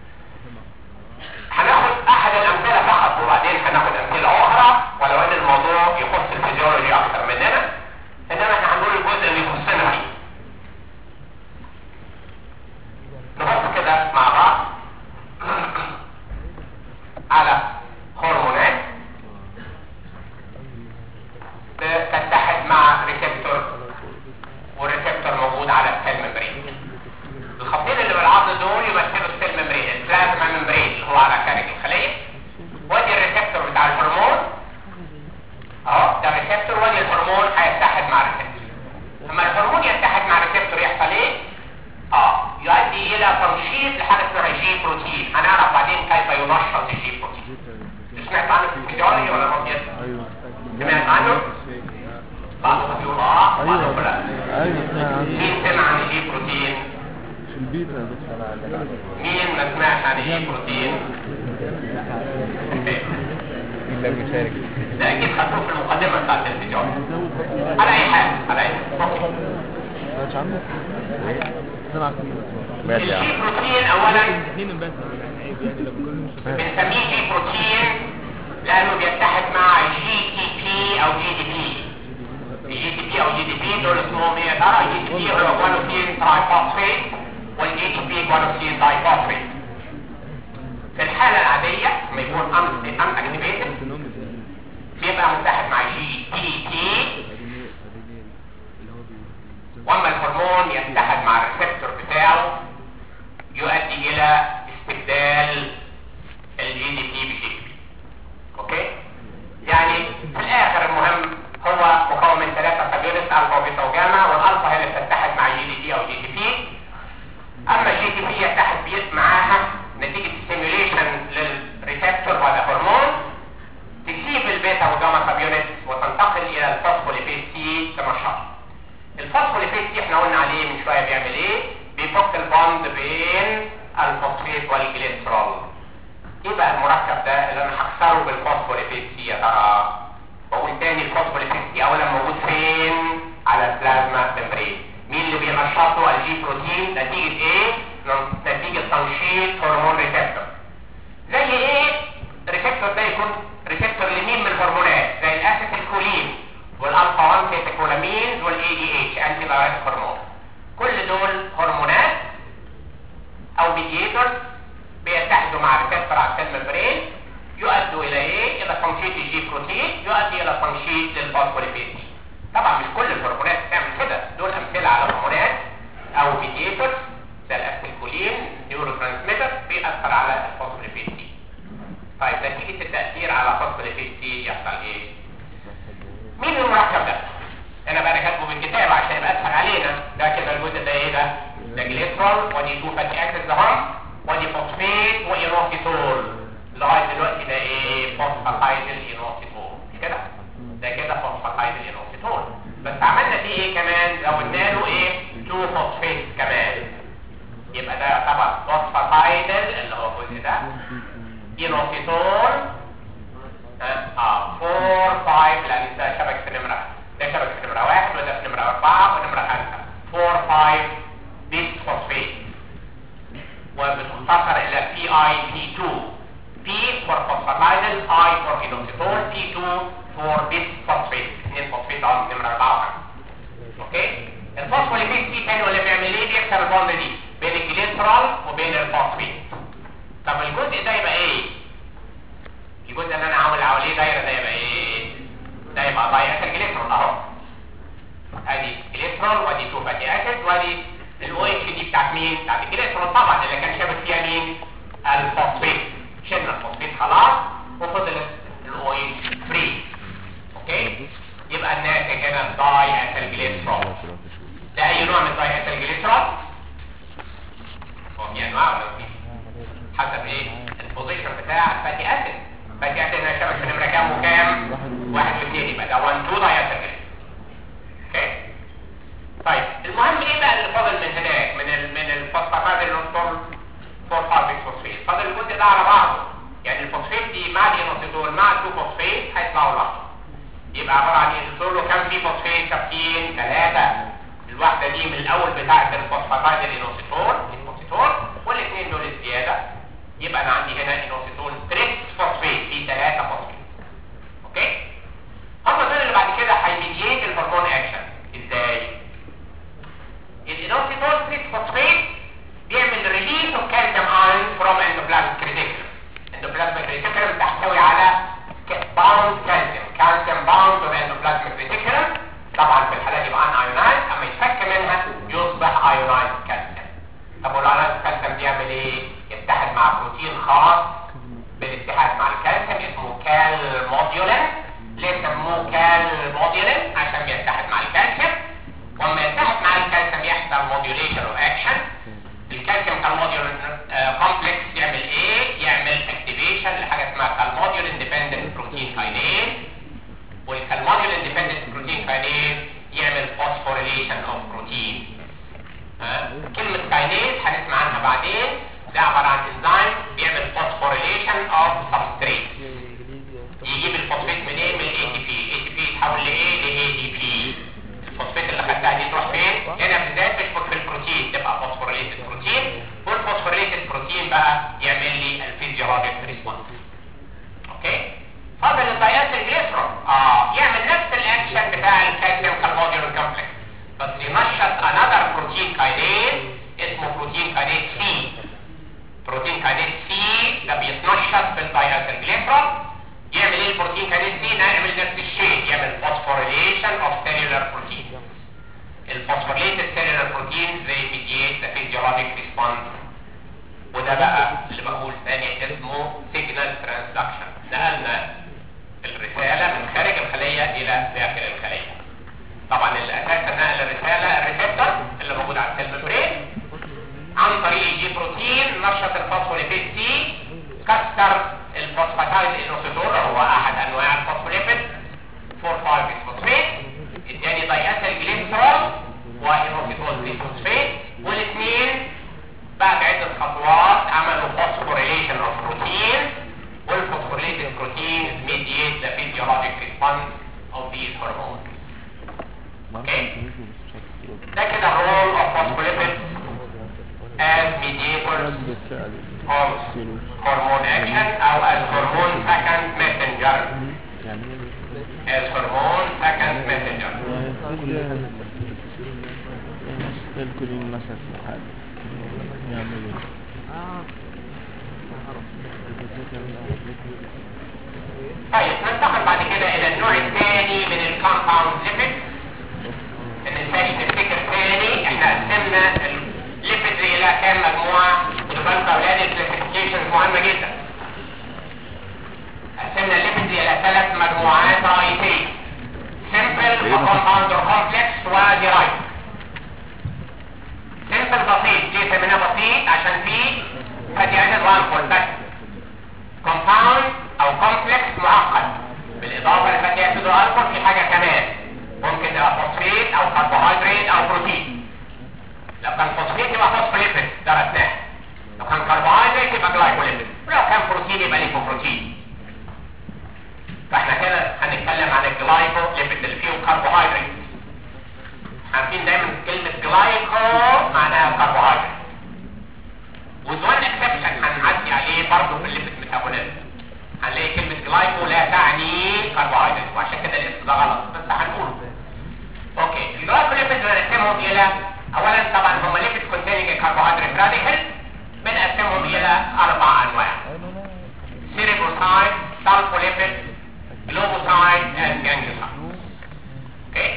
A: هناخد احد الامثله فقط وبعدين هناخد امثله اخرى ولو ان الموضوع يخص الفيزيولوجي اكتر مننا انما احنا هنقول الجزء اللي يخصنا فيه نبص كده مع بعض على هرمونات تتحد مع ريسبتور والريسبتور موجود على السيل ممبرين الخطين اللي بالعرض دول يمثلوا السيل ممبرين البلازما ممبرين اللي هو على خارج الخليه وادي الريسبتور بتاع الهرمون اهو ده الريسبتور وادي الهرمون هيتحد مع الريسبتور لما الهرمون يتحد مع الريسبتور يحصل ايه اه يؤدي الى تنشيط لحاجه اسمها جي بروتين هنعرف بعدين كيف ينشط الجي بروتين سمعت عنه في الفيزيولوجي ولا ما
B: ايوه
A: سمعت عنه بعضهم يقول اه بعضهم لا
B: ايوه اسمع عن
A: مين سمع عن الجي بروتين
B: في البيت يا دكتور
A: مين ما سمعش عن الجي بروتين
B: الا بيشارك
A: ده اكيد خدوه في المقدمه بتاعت الفيديو على اي حال على اي حال
B: مش عنه سمع فيه
A: الجي بروتين اولا
C: اثنين بس عيب يعني لما كل مش
A: بنسميه جي بروتين لانه بيتحد مع جي تي بي او جي دي بي الجي تي بي او جي دي بي دول اسمهم ايه يا ترى الجي تي بي هو جوانوسين ترايفوسفيت والجي تي بي جوانوسين دايفوسفيت بيكون ان اكتيفيتد بيبقى متحد مع جي تي تي واما الهرمون يتحد مع الريسبتور بتاعه يؤدي الى استبدال الجي دي بي بجي دي بي اوكي يعني في الاخر المهم هو مكون من ثلاثة فابيولس الفا وبيتا وجاما والالفا هي اللي بتتحد مع جي دي بي او جي دي بي اما جي دي بي يتحد بي معاها نتيجة ستيميوليشن للريسبتور ولا هرمون تسيب البيتا والجاما فابيولس وتنتقل الى الفوسفوليبيد سي كنشاط الفوسفوليبيد سي احنا قلنا عليه من شويه بيعمل ايه بيفك البوند بين الفوسفيت والجليسرول ايه بقى المركب ده اللي انا هكسره بالفوسفوليبيد سي يا ترى بقول تاني الفوسفوليبيد سي اولا موجود فين على البلازما ممبرين مين اللي بينشطه الجي بروتين نتيجه ايه نتيجه تنشيط هرمون ريسبتور زي ايه الريسبتور ده يكون ريسبتور لمين من الهرمونات زي الاسيتيلكولين والالفا 1 كيتيكولامينز والاي دي اتش انتي دايركت هرمون كل دول هرمونات او ميديتورز بيتحدوا مع ريسبتور على السيل ممبرين يؤدوا الى ايه الى تنشيط الجي بروتين يؤدي الى تنشيط للفوسفوليبيد طبعا مش كل الهرمونات بتعمل كده دول امثله على هرمونات او ميديتورز زي الاسيتيلكولين نيورو ترانسميتر بيأثر على الفوسفوليبيد سي طيب نتيجه التاثير على فوسفوليبيد سي يحصل ايه مين المركب ده انا بقى كاتبه بالكتاب عشان يبقى اسهل علينا ده كده الجزء ده ايه ده ده جليسرول ودي تو فاتي اسيدز اهم ودي فوسفيت واينوكيتول لغايه دلوقتي ده ايه فوسفاتايد الاينوكيتول مش كده ده كده فوسفاتايد الاينوكيتول بس عملنا فيه ايه كمان زودنا له ايه تو فوسفيت كمان يبقى ده يعتبر فوسفاتايد اللي هو الجزء ده اينوكيتول اه 4 5 لان ده شبكه في نمره ده شبكه في نمره واحد وده في نمره اربعه ونمره خمسه 4 5 بيس فوسفيت وبتختصر الى بي اي بي 2 بي فور فوسفاتايدل اي فور اينوكسيتول بي 2 فور بيس فوسفيت اثنين فوسفيت اه نمره اربعه وخمسه اوكي الفوسفوليبيد سي تاني ولا بيعمل ايه بيكسر البوند دي بين الجليسرول وبين الفوسفيت طب الجزء ده يبقى ايه الجزء اللي انا عامل حواليه دايره ده يبقى ايه ده يبقى دايره الجليسرول اهو ادي جليسرول وادي تو فاتي اسيد وادي الاو اتش دي بتاعت مين بتاعت الجليسرول طبعا اللي كان شابك فيها مين الفوسفيت شلنا الفوسفيت خلاص وفضلت الاو اتش فري اوكي يبقى الناتج هنا الداي اسيل جليسرول ده اي نوع من الداي اسيل جليسرول هو في انواع ولا في حسب ايه البوزيشن بتاع الفاتي اسيد فاتي اسيد هنا شبك في نمره كام وكام واحد واثنين يبقى ده 1 2 داي اسيل اوكي طيب المهم ايه بقى اللي فاضل من هناك من ال من الفوسفاتات اللي نصدر فوسفاتيك فوسفيت فاضل الجزء ده على بعضه يعني الفوسفيت دي مع الانوسيتول مع التو فوسفيت هيطلعوا لوحده يبقى عباره عن انوسيتول وكم في فوسفيت ثابتين ثلاثه الواحده دي من الاول بتاعه الفوسفاتات الانوسيتول الانوسيتول والاثنين دول الزياده يبقى انا عندي هنا انوسيتول تريكس فوسفيت في ثلاثه فوسفيت اوكي هم دول اللي بعد كده هيميديت الهرمون اكشن ازاي الانوسيتول 6 فوسفيت بيعمل ريليس اوف كالسيوم ايون فروم اندوبلازميك ريتيكولم اندوبلازميك ريتيكولم تحتوي على باوند كالسيوم كالسيوم باوند تو اندوبلازميك ريتيكولم طبعا في الحاله دي يبقى ان ايونايز اما يتفك منها يصبح ايونايز كالسيوم طب والايونايز كالسيوم بيعمل ايه يتحد مع بروتين خاص بالاتحاد مع الكالسيوم اسمه كال موديولين ليه سموه كال موديولين عشان بيتحد مع الكالسيوم وما يتحد مع الكالسيوم يحصل موديوليشن اوف اكشن الكالسيوم كالموديولين كومبلكس يعمل ايه يعمل اكتيفيشن لحاجه اسمها كالموديولين ديبندنت بروتين كاينيز والكالموديولين ديبندنت بروتين كاينيز يعمل فوسفوريليشن اوف بروتين كلمه كاينيز هنسمع عنها بعدين ده عباره عن انزيم بيعمل فوسفوريليشن اوف سبستريت يجيب الفوسفيت منين من الاي تي بي الاي تي بي يتحول لايه لاي دي بي الفوسفيت اللي خدتها دي تروح فين هنا بالذات تشبك في البروتين تبقى فوسفوريليتد بروتين والفوسفوريليتد بروتين بقى يعمل لي الفيزيولوجيك ريسبونس اوكي فاضل الدايات الجليسرول اه يعمل نفس الاكشن بتاع الكالسيوم كالموديول كومبلكس بس ينشط انذر بروتين كاينيز اسمه بروتين كاينيز سي بروتين كاينيز سي ده بيتنشط نشط بالداياسيل جليسرول يعمل ايه البروتين كانستي نعمل نفس الشيء يعمل فوسفوريليشن اوف سيلولار بروتين الفوسفوريليتد سيلولار بروتين زي mediate the physiologic response وده بقى اللي بقول ثاني اسمه سيجنال ترانسدكشن نقلنا الرسالة من خارج الخلية إلى داخل الخلية طبعا الأساس نقل الرسالة الريسبتور اللي موجود على السيل ممبرين عن طريق الجي بروتين نشط الفوسفوليبيد سي كسر الفوسفاتايد انوسيتور هو احد انواع الفوسفوليبيد 4 5 فوسفيت الثاني داياسيل جليسرول وانوسيتول 3 فوسفيت والاثنين بعد عدة خطوات عملوا فوسفوريليشن اوف بروتين والفوسفوريليتد بروتين mediate the physiologic response of these hormones اوكي ده كده الرول اوف phospholipids as mediators of hormone action او as hormone second messenger as hormone second messenger
B: الكلين مثلا في حاجة يعمل ايه
A: طيب ننتقل بعد كده الى النوع الثاني من الكومباوند ليبيد ان ازاي نفتكر ثاني احنا قسمنا الليبيد الى كام مجموعه خدوا بالكم يا اولاد الكلاسيفيكيشن مهمه جدا قسمنا الليبيد الى ثلاث مجموعات رئيسيه سمبل وكومباوند وكومبلكس وديرايف سمبل بسيط ليه سميناه بسيط عشان فيه فاتي اسيد وانفول بس كومباوند او كومبلكس معقد بالاضافه لفاتي اسيد والكحول في حاجه كمان ممكن تبقى فوسفيت او كربوهيدرات او بروتين لو كان فوسفيت يبقى فوسفوليبيد درسناه لو كان كربوهيدرات يبقى جلايكوليبيد ولو كان بروتين يبقى ليبوبروتين فاحنا كده هنتكلم عن الجلايكوليبيد اللي فيهم كربوهيدرات عارفين دايما كلمة جلايكو معناها كربوهيدرات وزوان اكسبشن هنعدي عليه برضه في الليبيد ميتابوليزم هنلاقي كلمة جلايكو لا تعني كربوهيدرات وعشان كده الاسم ده غلط بس هنقوله اوكي الجلايكوليبيد بنقسمهم الى اولا طبعا هم ليبيد كونتيننج كربوهيدرات راديكال بنقسمهم الى اربع انواع سيريبروسايد سالفوليبيد جلوبوسايد اند جانجلوسايد اوكي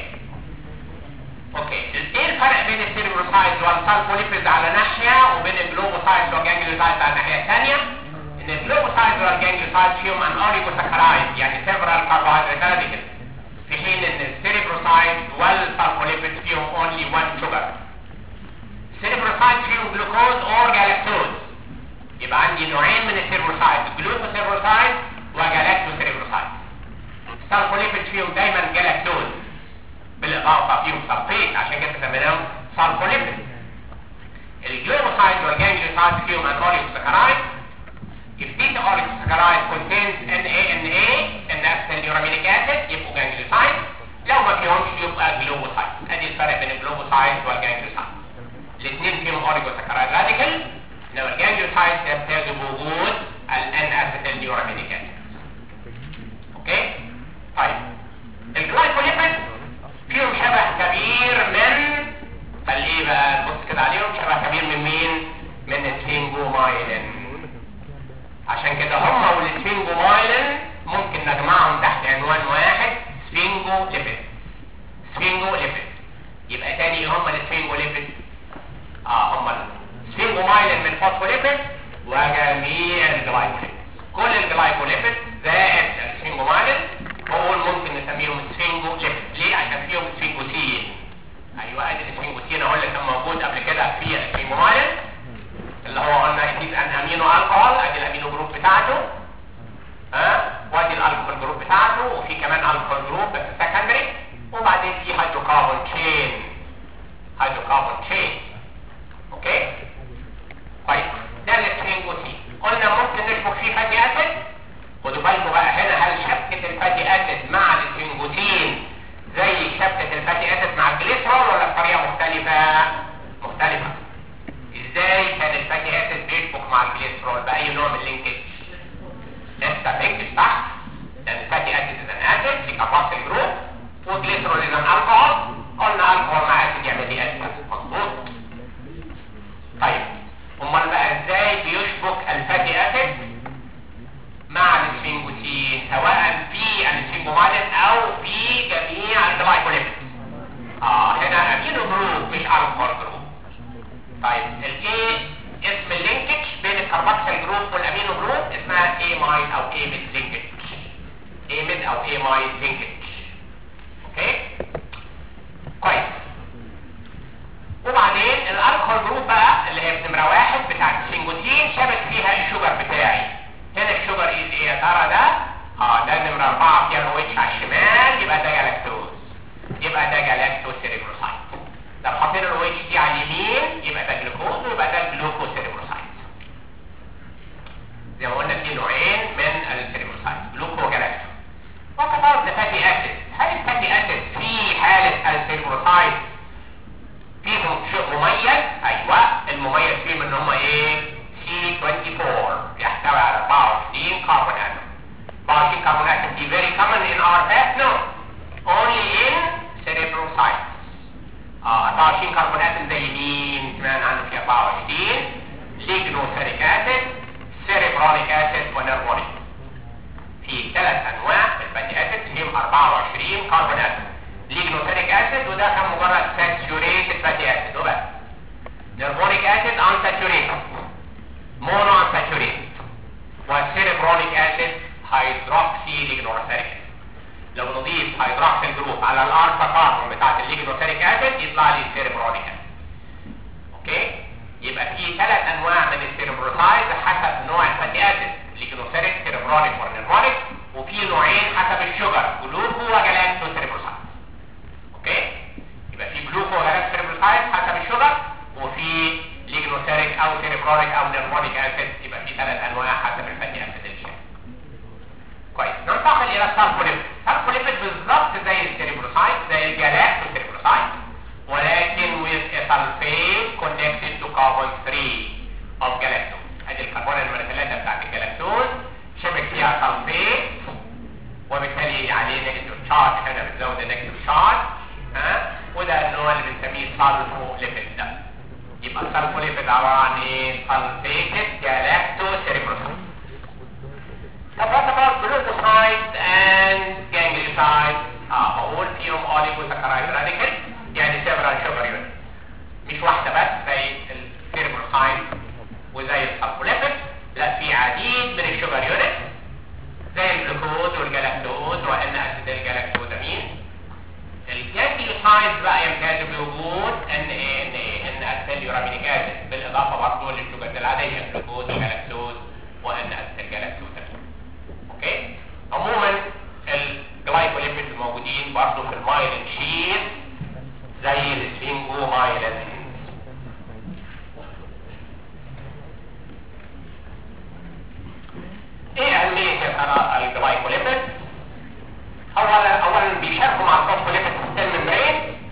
A: اوكي ايه الفرق بين السيريبروسايد والسالفوليبيد على ناحيه وبين الجلوبوسايد والجانجلوسايد على الناحيه الثانيه ان الجلوبوسايد والجانجلوسايد فيهم ان اوليغوساكرايد يعني several carbohydrate radicals في حين ان السيريبروسايد والسالفوليبيد فيهم only one sugar السيريبروسايد فيهم جلوكوز اور جلاكتوز يبقى عندي نوعين من السيريبروسايد جلوكوسيربروسايد وجلاكتوسيربروسايد السالفوليبيد فيهم دايما جلاكتوز بالاضافه فيهم سلفيت عشان كده سميناهم سالفوليبيد الجلوكوسايد والجانجلوسايد فيهم ان اوليغوساكرايد If these oligosaccharide contains NANA and that's the uramic acid يبقوا جانجلوسايد لو ما فيهمش يبقى جلوبوسايد ادي الفرق بين الجلوبوسايد والجانجلوسايد الاثنين فيهم oligosaccharide راديكال انما الجانجلوسايد يمتاز بوجود الان اسيتيل يورامينيك اسيد اوكي طيب الجلايكوليبيد فيهم شبه كبير من خليه بقى نبص كده عليهم شبه كبير من مين من السفنجومايلين عشان كده هم والسفنجومايلين ممكن نجمعهم تحت عنوان واحد سفنجوليبيد سفنجوليبيد يبقى تاني هم السفنجوليبيد اه هم السفنجومايلين من الفوسفوليبيد وجميع الجلايكوليبيد كل الجلايكوليبيد زائد السفنجومايلين هو ممكن نسميهم سفنجوليبيد ليه عشان فيهم سفنجوتين ايوه ادي السفنجوتين اهو اللي كان موجود قبل كده في السفنجومايلين اللي هو قلنا يزيد ان امينو الكحول ادي الامينو جروب بتاعته ها وادي الالكحول جروب بتاعته وفي كمان الكحول جروب بس سكندري وبعدين في هيدروكربون تشين هيدروكربون تشين اوكي طيب ده السفنجوتين قلنا ممكن نشبك فيه فاتي اسيد خدوا بالكم بقى هنا هل شبكه الفاتي اسيد مع السفنجوتين زي شبكه الفاتي اسيد مع الجليسرول ولا بطريقه مختلفه مختلفه ازاي كان الفاتي اسيد بيشبك مع الجليسرول باي نوع من اللينكج لسه لينكج صح لان الفاتي اسيد اذا اسيد في كاباسيل جروب والجليسرول اذا الكحول قلنا الكحول مع اسيد يعمل لي اسيد مظبوط طيب امال بقى ازاي بيشبك الفاتي اسيد ايميد لينكج ايميد او ايمايد لينكج اوكي كويس وبعدين الالكول جروب بقى اللي هي نمره واحد بتاعت السنجوتين شابك فيها الشوجر بتاعي هنا الشوجر ايه ايه يا ترى ده اه ده نمره اربعه فيها الويتش على الشمال يبقى ده جلاكتوز يبقى ده جلاكتوز سيريبروسايت لو حطينا الويتش دي على اليمين يبقى ده جلوكوز ويبقى ده جلوكوز سيريبروسايت زي ما قلنا في نوعين من السيريبروسايت جلوكو وجلاكتو وكتاب الفاتي اسيد هل الفاتي اسيد في حاله السيريبروسايت فيهم شيء مميز ايوه المميز فيهم ان هم ايه سي 24 يحتوي على 24 كربون اتوم 24 كربون اتوم دي very common in our fat no only in cerebrocytes اه 24 كربون اتوم زي مين سمعنا عنه في 24 ليجنوسيريك اسيد سيريبرونيك اسيد ونيرفونيك في ثلاث انواع من الفاتي اسيد فيهم 24 كربون اتوم ليجنوسيريك اسيد وده كان مجرد ساتيوريتد فاتي اسيد وبس نيرفونيك اسيد انساتيوريتد مونو انساتيوريتد والسيريبرونيك اسيد هيدروكسي ليجنوسيريك لو نضيف هيدروكسيل جروب على الالفا كاربون بتاعت الليجنوسيريك اسيد يطلع لي سيريبرونيك اسيد اوكي يبقى في ثلاث انواع من السيريبروسايد حسب نوع الفاتي اسيد ليجنوسيريك سيريبرونيك ونيرفونيك وفي نوعين حسب الشجر جلوكو وجلاكتو سيريبروسايد اوكي يبقى في جلوكو وجلاكتو سيريبروسايد حسب الشجر وفي ليجنوسيريك او سيريبرونيك او نيرفونيك اسيد يبقى في ثلاث انواع حسب الفاتي اسيد اللي شايف كويس ننتقل الى السالفوليبيد السالفوليبيد بالظبط زي السيريبروسايد زي الجلاكتو سيريبروسايد ولكن with a sulfate connected to carbon 3 of galactose ادي الكربون نمرة 3 بتاعت الجلاكتوز شبك فيها سلفيت وبالتالي عليه نيجاتيف تشارج هنا بتزود النيجاتيف تشارج ها وده النوع اللي بنسميه سلفوليبيد ده يبقى السلفوليبيد عباره عن ايه؟ سلفيتد جالاكتو سيريبروسايد طب what about glucosides and gangliosides؟ اه بقول فيهم اوليغوساكرايد راديكال يعني several sugar units مش واحده بس زي السيريبروسايد وزي السلفوليبيد لا في عديد من الشوجر يونت زي الجلوكوز والجلاكتوز وان اسيد الجلاكتوزامين الجانجليوسايد بقى يمتاز بوجود ان ايه ان ايه ان اسيد يورامينيك اسيد بالاضافه برضه للشوجرات العاديه الجلوكوز والجلاكتوز وان اسيد الجلاكتوزامين اوكي عموما الجلايكوليبيد الموجودين برضه في المايلين شيز زي السفنجو مايلين ايه اهمية يا ترى الجلايكوليبيد اولا اولا بيشاركوا مع الفوسفوليبيد في السيل ممبرين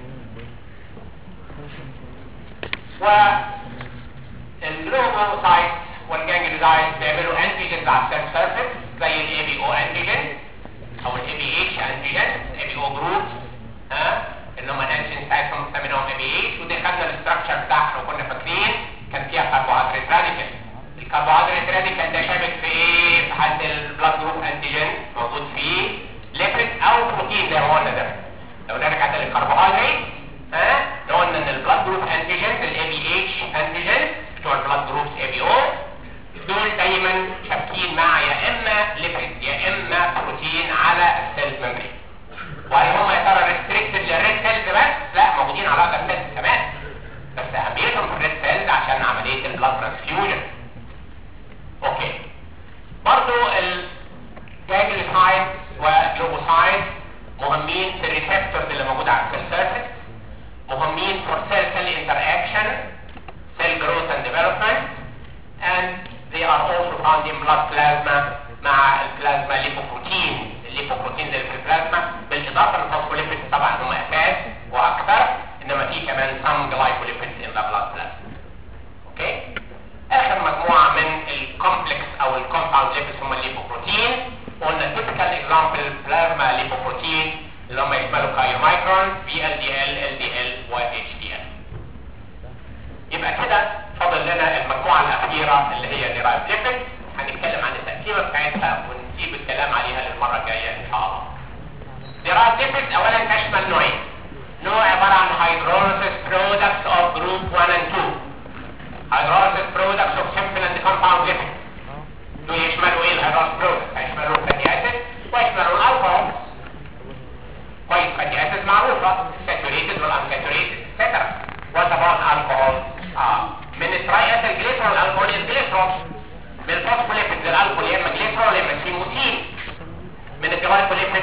A: و الجلوكوسايت والجانجليوسايت بيعملوا انتيجنز على السيل سيرفيس زي الاي بي او انتيجن او الاي بي اتش انتيجن الاي بي او جروب ها اللي هم الانتيجنز بتاعتهم بنسميهم اي بي اتش ودي خدنا الاستراكشر بتاعها وكنا فاكرين كان فيها كربوهيدرات راديكال الكربوهيدرات راديكال ده شابك في ايه في حد البلاد جروب انتيجين موجود فيه ليبيد او بروتين زي ما قلنا ده لو نرجع للكربوهيدرات ها لو قلنا ان البلاد جروب انتيجين الاي بي اتش انتيجين بتوع البلاد جروبس اي بي او دول دايما شابكين مع يا اما ليبيد يا اما بروتين على السيل ميمبرين وهل هم يا ترى ريستريكتد للريد سيلز بس؟ لا موجودين على الاذر سيلز كمان بس اهميتهم في الريد سيلز عشان عمليه البلاد ترانسفيوجن اوكي برضو الجاجليسايد والجلوبوسايد مهمين في الريسبتورز اللي موجوده على السيل سيرفيس مهمين for cell cell interaction cell growth and development and they are also found in blood plasma مع البلازما ليبوبروتين الليبوبروتين اللي في البلازما بالاضافه للفوسفوليبيد طبعا هم اساس واكثر انما في كمان some glycolipids in the blood plasma اوكي اخر مجموعه من الكومبلكس او الكومباوند ليبيدز هم الليبوبروتين قلنا تيبيكال اكزامبل بلازما ليبوبروتين اللي هم يشملوا كايومايكرون في ال دي ال ال دي ال و اتش دي ال يبقى كده فاضل لنا المجموعه الاخيره اللي هي ديرايف ليبيد هنتكلم عن التركيبه بتاعتها ونسيب الكلام عليها للمره الجايه ان شاء الله ديرايف ليبيد اولا تشمل نوعين نوع عباره عن hydrolysis products of group 1 and 2 hydrolysis products of simple and compound lipids دول يشملوا ايه الهيدروس برودكت هيشملوا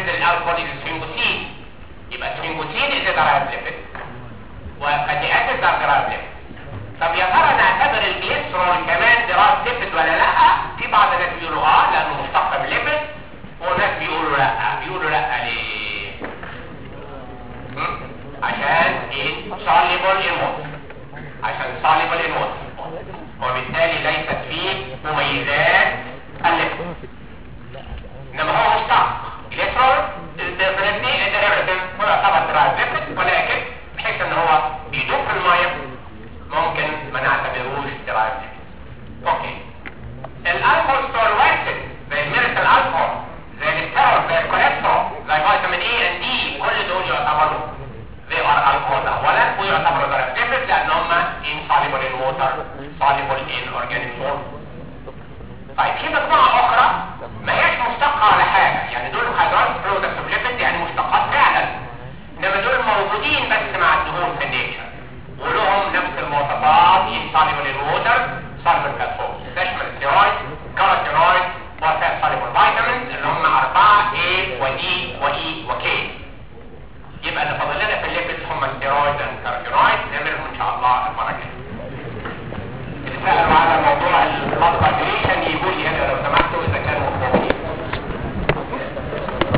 A: ينزل الالكول السفنجوسين يبقى السفنجوسين از درايف ليبيد وفاتي اسيد ار درايف ليبيد طب يا ترى نعتبر الجليسرول كمان درايف ليبيد ولا لا في بعض الناس بيقولوا اه لانه مشتق من ليبيد وناس بيقولوا لا بيقولوا لا ليه هم؟ عشان ايه soluble in water عشان soluble in water وبالتالي ليست فيه مميزات الليبيد انما هو مشتق الجليسرول الديفرنتي الديريفاتيف هو يعتبر درايف ليبيد ولكن بحيث ان هو بيدوب في الميه ممكن ما نعتبروش درايف ليبيد اوكي الالكول ستور واكسد زي الميريتال الكحول زي الستيرول زي الكوليسترول زي فيتامين اي اند دي كل دول يعتبروا they are alcohol اولا ويعتبروا درايف ليبيد لان هم insoluble in water soluble in organic form طيب في مجموعة أخرى ما هيش مشتقة ولا حاجة يعني دول هيدرات برودكت اوف ليبيد يعني مشتقات فعلا إنما دول موجودين بس مع الدهون في النيتشر ولهم نفس المواصفات insoluble in water soluble كالفوز تشمل الستيرويد كاروتينويد وفات soluble vitamins اللي هم أربعة A و D و E و K يبقى اللي فاضل لنا في الليبيد هم الستيرويد والكاروتينويد نعملهم إن شاء الله المرة الجاية. اللي سألوا على موضوع الفاسفاتيليشن